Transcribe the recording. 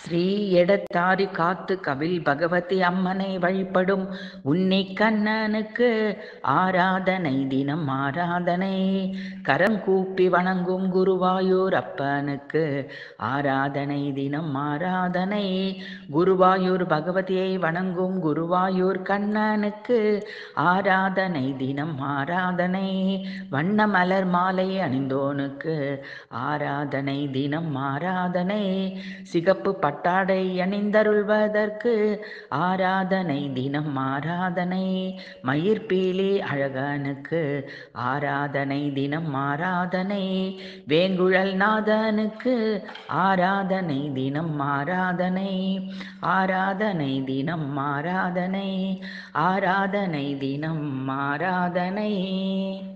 ஸ்ரீ எடத்தாரி காத்து கவில் பகவதி அம்மனை வழிபடும் உன்னி கண்ணனுக்கு ஆராதனை தினம் ஆராதனை கரம் கூப்பி வணங்கும் குருவாயூர் அப்பனுக்கு ஆராதனை தினம் ஆராதனை குருவாயூர் பகவதியை வணங்கும் குருவாயூர் கண்ணனுக்கு ஆராதனை தினம் ஆராதனை வண்ண மலர் மாலை அணிந்தோனுக்கு ஆராதனை தினம் ஆராதனை சிகப்பு பட்டாடை அணிந்தருள்வதற்கு ஆராதனை தினம் ஆராதனை மயிர்பீலி அழகனுக்கு ஆராதனை தினம் ஆராதனை வேங்குழல் நாதனுக்கு ஆராதனை தினம் ஆராதனை ஆராதனை தினம் ஆராதனை ஆராதனை தினம் ஆராதனை